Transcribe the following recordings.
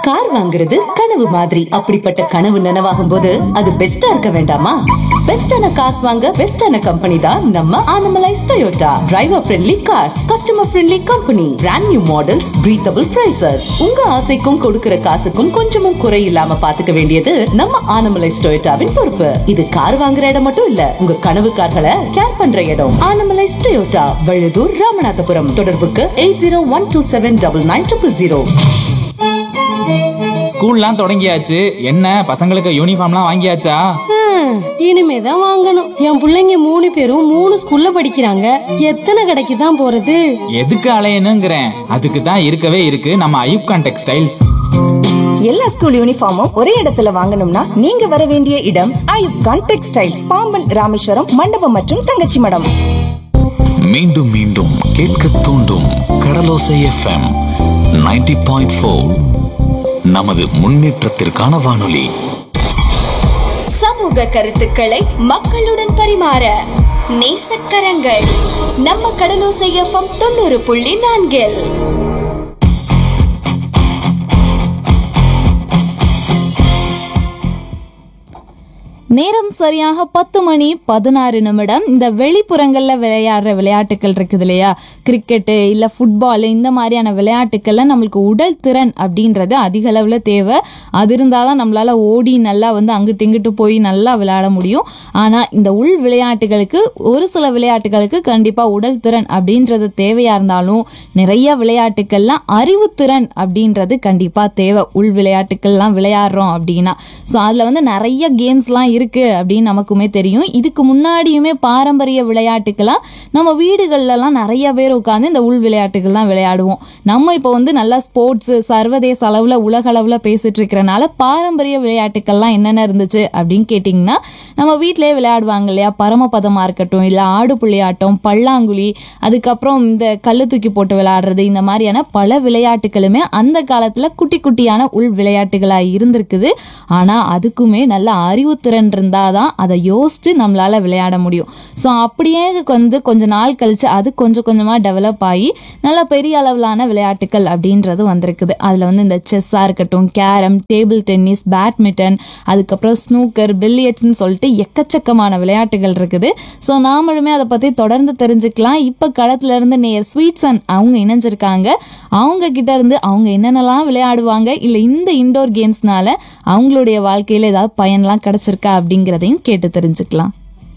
car வாங்குறது கனவு மாதிரி அப்படிப்பட்ட கனவு நனவாகும் போது அது பெஸ்டா இருக்க வேண்டாமா பெஸ்டான காசு வாங்க பெஸ்டான கம்பெனி தான் நம்ம Anamallais Toyota driver friendly cars customer friendly company brand new models breathable prices உங்க ஆசைக்கும் கொடுக்கிற காசுக்கும் கொஞ்சமும் குறை இல்லாம பாத்துக்க வேண்டியது நம்ம ஆனமலைஸ் டொயோட்டாவின் பொறுப்பு இது கார் வாங்குற இடம் மட்டும் இல்ல உங்க கனவு கார்களை கேர் பண்ற இடம் ஆனமலைஸ் டொயோட்டா வழுதூர் ராமநாதபுரம் தொடர்புக்கு eight zero one two seven double nine triple zero ஸ்கூல்லாம் தொடங்கியாச்சு என்ன பசங்களுக்கு யூனிஃபார்ம்லாம் வாங்கியாச்சா ஹம், இனிமேதான் வாங்கணும் என் புள்ளைங்க மூணு பேரும் மூணு ஸ்கூல்ல படிக்கிறாங்க எத்தனை கடைக்கு தான் போறது எதுக்கு அலையணுங்கிறேன் அதுக்கு தான் இருக்கவே இருக்கு நம்ம ஐயூப்கான் டெக்ஸ்டைல்ஸ் எல்லா ஸ்கூல் யூனிஃபார்மும் ஒரே இடத்துல வாங்கணும்னா நீங்க வர வேண்டிய இடம் ஐயூப் கான் டெக்ஸ்டைல்ஸ் பாம்பன் ராமேஸ்வரம் மண்டபம் மற்றும் தங்கச்சி மடம் மீண்டும் மீண்டும் கேட்க தூண்டும் கடலோசை எஃப்எம் 90.4 பாயிண்ட் நமது முன்னேற்றத்திற்கான வானொலி சமூக கருத்துக்களை மக்களுடன் பரிமாற நேசக்கரங்கள் நம்ம கடலோசை எஃப்எம் தொண்ணூறு புள்ளி நான்கில் நேரம் சரியாக பத்து மணி பதினாறு நிமிடம் இந்த வெளிப்புறங்கள்ல விளையாடுற விளையாட்டுகள் இருக்குது இல்லையா கிரிக்கெட்டு இல்ல ஃபுட்பால் இந்த மாதிரியான விளையாட்டுக்கள்ல நம்மளுக்கு உடல் திறன் அப்படின்றது அதிக அளவுல தேவை அது இருந்தாதான் நம்மளால ஓடி நல்லா வந்து அங்கிட்டு இங்கிட்டு போய் நல்லா விளையாட முடியும் ஆனா இந்த உள் விளையாட்டுகளுக்கு ஒரு சில விளையாட்டுகளுக்கு கண்டிப்பா உடல் திறன் அப்படின்றது தேவையா இருந்தாலும் நிறைய விளையாட்டுக்கள்லாம் அறிவுத்திறன் அப்படின்றது கண்டிப்பா தேவை உள் விளையாட்டுக்கள்லாம் விளையாடுறோம் அப்படின்னா ஸோ அதில் வந்து நிறைய கேம்ஸ்லாம் இருக்கு அப்படின்னு நமக்குமே தெரியும் இதுக்கு முன்னாடியுமே பாரம்பரிய விளையாட்டுக்கெல்லாம் நம்ம வீடுகள்லாம் நிறைய பேர் உட்காந்து இந்த உள் விளையாட்டுகள் தான் விளையாடுவோம் நம்ம இப்போ வந்து நல்லா ஸ்போர்ட்ஸ் சர்வதேச அளவில் உலக அளவில் பேசிட்டு இருக்கிறனால பாரம்பரிய விளையாட்டுக்கள்லாம் என்னென்ன இருந்துச்சு அப்படின்னு கேட்டிங்கன்னா நம்ம வீட்டிலேயே விளையாடுவாங்க இல்லையா பரமபதமாக இருக்கட்டும் இல்லை ஆடு புள்ளியாட்டம் பல்லாங்குழி அதுக்கப்புறம் இந்த கல்லு தூக்கி போட்டு விளையாடுறது இந்த மாதிரியான பல விளையாட்டுகளுமே அந்த காலத்தில் குட்டி குட்டியான உள் விளையாட்டுகளாக இருந்திருக்குது ஆனால் அதுக்குமே நல்ல அறிவுத்திறன் இருந்தால் தான் அதை யோசித்து நம்மளால் விளையாட முடியும் ஸோ அப்படியே வந்து கொஞ்ச நாள் கழிச்சு அது கொஞ்சம் கொஞ்சமாக டெவலப் ஆகி நல்ல பெரிய அளவிலான விளையாட்டுகள் அப்படின்றது வந்திருக்குது அதில் வந்து இந்த செஸ்ஸாக இருக்கட்டும் கேரம் டேபிள் டென்னிஸ் பேட்மிண்டன் அதுக்கப்புறம் ஸ்னூக்கர் பில்லியட்ஸ்னு சொல்லிட்டு எக்கச்சக்கமான விளையாட்டுகள் இருக்குது ஸோ நாமளுமே அதை பற்றி தொடர்ந்து தெரிஞ்சுக்கலாம் இப்போ களத்துல இருந்து நேர் ஸ்வீட்ஸன் அவங்க இணைஞ்சிருக்காங்க அவங்க கிட்ட இருந்து அவங்க என்னென்னலாம் விளையாடுவாங்க இல்லை இந்த இண்டோர் கேம்ஸ்னால அவங்களுடைய வாழ்க்கையில் ஏதாவது பயன்லாம் கிடைச்சிருக்கா அப்படிங்கிறதையும் கேட்டு தெரிஞ்சுக்கலாம்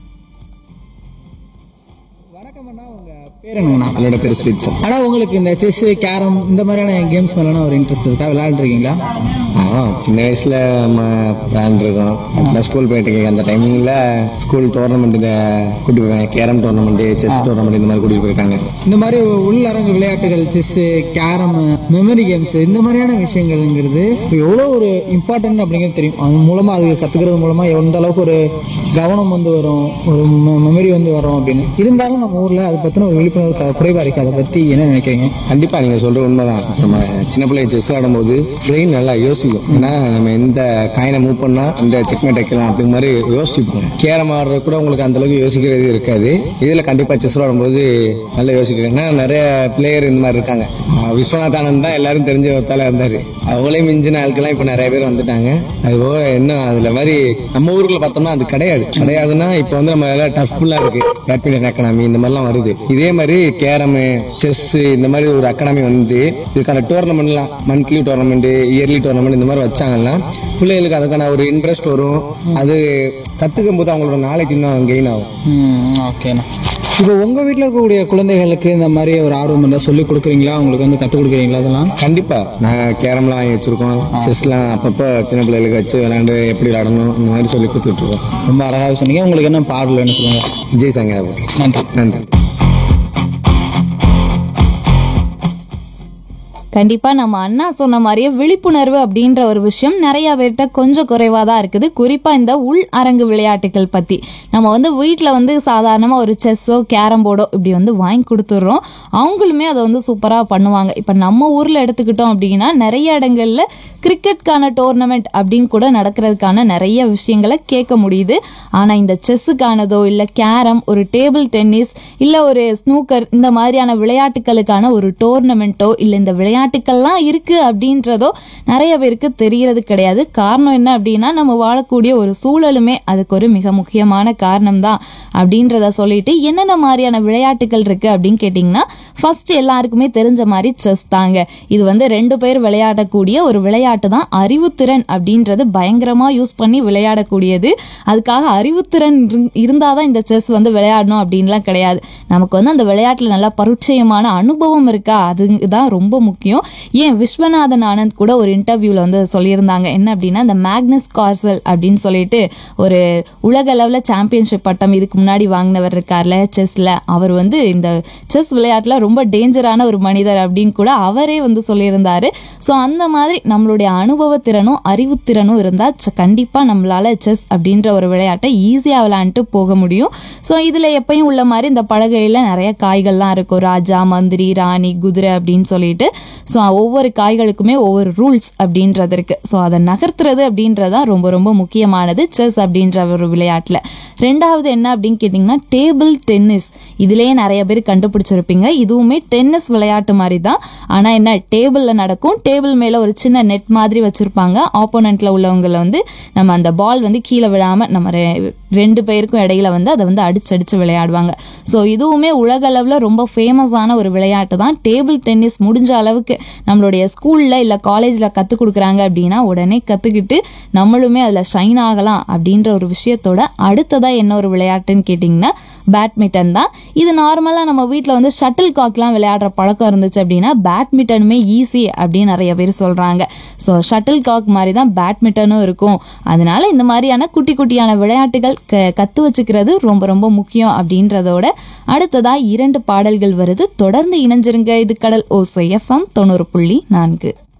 பேர் என்னங்கண்ணா என்னோட பேர் ஸ்வீட்ஸ் ஆனா உங்களுக்கு இந்த செஸ் கேரம் இந்த மாதிரியான கேம்ஸ் மேலாம் ஒரு இன்ட்ரெஸ்ட் இருக்கா விளையாண்டுருக்கீங்களா ஆ சின்ன வயசுல நம்ம விளையாண்டுருக்கோம் நான் ஸ்கூல் போயிட்டு இருக்கேன் அந்த டைமிங்ல ஸ்கூல் டோர்னமெண்ட் கூட்டி போயிருக்காங்க கேரம் டோர்னமெண்ட் செஸ் டோர்னமெண்ட் இந்த மாதிரி கூட்டிட்டு போயிருக்காங்க இந்த மாதிரி உள்ளரங்கு விளையாட்டுகள் செஸ் கேரம் மெமரி கேம்ஸ் இந்த மாதிரியான விஷயங்கள்ங்கிறது எவ்வளோ ஒரு இம்பார்ட்டன்ட் அப்படிங்கிறது தெரியும் அது மூலமா அது கத்துக்கிறது மூலமா எந்த அளவுக்கு ஒரு கவனம் வந்து வரும் ஒரு மெமரி வந்து வரும் அப்படின்னு இருந்தாலும் நம்ம ஊர்ல அதை பத்தின ஒரு விழிப்புணர்வு க- குறைவா இருக்கு அதை பத்தி என்ன நினைக்கிறீங்க கண்டிப்பா நீங்க சொல்ற உண்மைதான் நம்ம சின்ன பிள்ளைங்க செஸ் ஆடும்போது பிரெயின் நல்லா யோசிக்கும் ஏன்னா நம்ம எந்த காயினை மூவ் பண்ணா இந்த செக்மேட் வைக்கலாம் அப்படிங்கிற மாதிரி யோசிப்போம் கேரம் ஆடுறது கூட உங்களுக்கு அந்த அளவுக்கு யோசிக்கிறது இருக்காது இதுல கண்டிப்பா செஸ் ஆடும்போது நல்லா யோசிக்கிறேன் ஏன்னா நிறைய பிளேயர் இந்த மாதிரி இருக்காங்க அஹ் விஸ்வநாத் ஆனந்த் தான் எல்லாரும் தெரிஞ்ச ஒருத்தால இருந்தாரு அவங்களே மிஞ்சின ஆட்கள்லாம் இப்ப நிறைய பேர் வந்துட்டாங்க அது போக இன்னும் அதுல மாதிரி நம்ம ஊருக்குள்ள பார்த்தோம்னா அது கிடையாது கிடையாதுன்னா இப்ப வந்து நம்ம எல்லாம் டஃப்லாம் இருக்கு பேட்மிண்டன் அகாடமி இந்த மாதிரிலாம் வருது இதே மாதிரி கேரம் செஸ் இந்த மாதிரி ஒரு அகாடமி வந்து இதுக்கான டோர்னமெண்ட்லாம் மந்த்லி டோர்னமெண்ட் இயர்லி டோர்னமெண்ட் இந்த மாதிரி வச்சாங்கன்னா பிள்ளைகளுக்கு அதுக்கான ஒரு இன்ட்ரெஸ்ட் வரும் அது கத்துக்கும் போது அவங்களோட நாலேஜ் இன்னும் கெயின் ஆகும் ஓகேண்ணா இப்போ உங்க வீட்டில் இருக்கக்கூடிய குழந்தைகளுக்கு இந்த மாதிரி ஒரு ஆர்வம் இருந்தால் சொல்லி கொடுக்குறீங்களா அவங்களுக்கு வந்து கற்றுக் கொடுக்குறீங்களா அதெல்லாம் கண்டிப்பா நாங்க கேரம்லாம் வாங்கி வச்சிருக்கோம் செஸ்லாம் அப்பப்போ சின்ன பிள்ளைகளுக்கு வச்சு விளையாண்டு எப்படி விளையாடணும் இந்த மாதிரி சொல்லி கொடுத்துட்டு இருக்கோம் ரொம்ப அழகாக சொன்னீங்க உங்களுக்கு என்ன பாடல் வேணும் சொல்லுங்க விஜய் சங்கர் நன்றி நன்றி கண்டிப்பா நம்ம அண்ணா சொன்ன மாதிரியே விழிப்புணர்வு அப்படின்ற ஒரு விஷயம் நிறைய பேர்கிட்ட கொஞ்சம் குறைவாக தான் இருக்குது குறிப்பா இந்த உள் அரங்கு விளையாட்டுகள் பத்தி நம்ம வந்து வீட்டில் வந்து சாதாரணமா ஒரு செஸ்ஸோ கேரம் போர்டோ இப்படி வந்து வாங்கி கொடுத்துட்றோம் அவங்களுமே அதை வந்து சூப்பராக பண்ணுவாங்க இப்போ நம்ம ஊர்ல எடுத்துக்கிட்டோம் அப்படின்னா நிறைய இடங்கள்ல கிரிக்கெட்கான டோர்னமெண்ட் அப்படின்னு கூட நடக்கிறதுக்கான நிறைய விஷயங்களை கேட்க முடியுது ஆனால் இந்த செஸ்ஸுக்கானதோ இல்லை கேரம் ஒரு டேபிள் டென்னிஸ் இல்லை ஒரு ஸ்னூக்கர் இந்த மாதிரியான விளையாட்டுகளுக்கான ஒரு டோர்னமெண்ட்டோ இல்லை இந்த விளையாட்டுக்கள்லாம் இருக்குது அப்படின்றதோ நிறைய பேருக்கு தெரியறது கிடையாது காரணம் என்ன அப்படின்னா நம்ம வாழக்கூடிய ஒரு சூழலுமே அதுக்கு ஒரு மிக முக்கியமான காரணம் தான் அப்படின்றத சொல்லிட்டு என்னென்ன மாதிரியான விளையாட்டுகள் இருக்கு அப்படின்னு கேட்டிங்கன்னா ஃபர்ஸ்ட் எல்லாருக்குமே தெரிஞ்ச மாதிரி செஸ் தாங்க இது வந்து ரெண்டு பேர் விளையாடக்கூடிய ஒரு விளையாட்டு தான் அறிவுத்திறன் அப்படின்றது பயங்கரமா யூஸ் பண்ணி விளையாடக்கூடியது அதுக்காக அறிவுத்திறன் இருந்- இருந்தாதான் இந்த செஸ் வந்து விளையாடணும் அப்படின்லாம் கிடையாது நமக்கு வந்து அந்த விளையாட்டுல நல்லா பரிச்சயமான அனுபவம் இருக்கா அதுதான் ரொம்ப முக்கியம் ஏன் விஸ்வநாதன் ஆனந்த் கூட ஒரு இன்டர்வியூல வந்து சொல்லியிருந்தாங்க என்ன அப்படின்னா இந்த மேக்னஸ் கார்சல் அப்படின்னு சொல்லிட்டு ஒரு உலக அளவில் சாம்பியன்ஷிப் பட்டம் இதுக்கு முன்னாடி வாங்கினவர் இருக்கார்ல செஸ்ல அவர் வந்து இந்த செஸ் விளையாட்டுல ரொம்ப டேஞ்சரான ஒரு மனிதர் அப்படின்னு கூட அவரே வந்து சொல்லியிருந்தாரு ஸோ அந்த மாதிரி நம்மளுடைய அனுபவத்திறனும் அறிவுத்திறனும் இருந்தால் கண்டிப்பாக நம்மளால செஸ் அப்படின்ற ஒரு விளையாட்டை ஈஸியாக விளையாண்டுட்டு போக முடியும் ஸோ இதில் எப்பயும் உள்ள மாதிரி இந்த பலகையில் நிறைய காய்கள்லாம் இருக்கும் ராஜா மந்திரி ராணி குதிரை அப்படின்னு சொல்லிட்டு ஸோ ஒவ்வொரு காய்களுக்குமே ஒவ்வொரு ரூல்ஸ் அப்படின்றது இருக்கு ஸோ அதை நகர்த்துறது அப்படின்றது தான் ரொம்ப ரொம்ப முக்கியமானது செஸ் அப்படின்ற ஒரு விளையாட்டில் ரெண்டாவது என்ன அப்படின்னு கேட்டிங்கன்னா டேபிள் டென்னிஸ் இதுலேயே நிறைய பேர் கண்டுபிடிச்சிருப்பீங்க இதுவுமே டென்னிஸ் விளையாட்டு மாதிரி தான் ஆனால் என்ன டேபிளில் நடக்கும் டேபிள் மேலே ஒரு சின்ன நெட் மாதிரி வச்சுருப்பாங்க ஆப்போனண்ட்டில் உள்ளவங்கள வந்து நம்ம அந்த பால் வந்து கீழே விழாமல் நம்ம ரெ- ரெண்டு பேருக்கும் இடையில வந்து அதை வந்து அடிச்சு அடிச்சு விளையாடுவாங்க ஸோ இதுவுமே உலக அளவில் ரொம்ப ஃபேமஸான ஒரு விளையாட்டு தான் டேபிள் டென்னிஸ் முடிஞ்ச அளவுக்கு நம்மளுடைய ஸ்கூலில் இல்லை காலேஜில் கற்றுக் கொடுக்குறாங்க அப்படின்னா உடனே கற்றுக்கிட்டு நம்மளுமே அதில் ஷைன் ஆகலாம் அப்படின்ற ஒரு விஷயத்தோட அடுத்ததாக என்ன ஒரு விளையாட்டுன்னு கேட்டிங்கன்னா பேட்மிண்டன் தான் இது நார்மலாக நம்ம வீட்டில் வந்து ஷட்டில் காக்லாம் விளையாடுற பழக்கம் இருந்துச்சு அப்படின்னா பேட்மிண்டனுமே ஈஸி அப்படின்னு நிறைய பேர் சொல்கிறாங்க ஸோ ஷட்டில் காக் மாதிரி தான் பேட்மிண்டனும் இருக்கும் அதனால இந்த மாதிரியான குட்டி குட்டியான விளையாட்டுகள் க கற்று வச்சுக்கிறது ரொம்ப ரொம்ப முக்கியம் அப்படின்றதோட அடுத்ததாக இரண்டு பாடல்கள் வருது தொடர்ந்து இணைஞ்சிருங்க இது கடல் ஓசை எஃப்எம் தொண்ணூறு புள்ளி நான்கு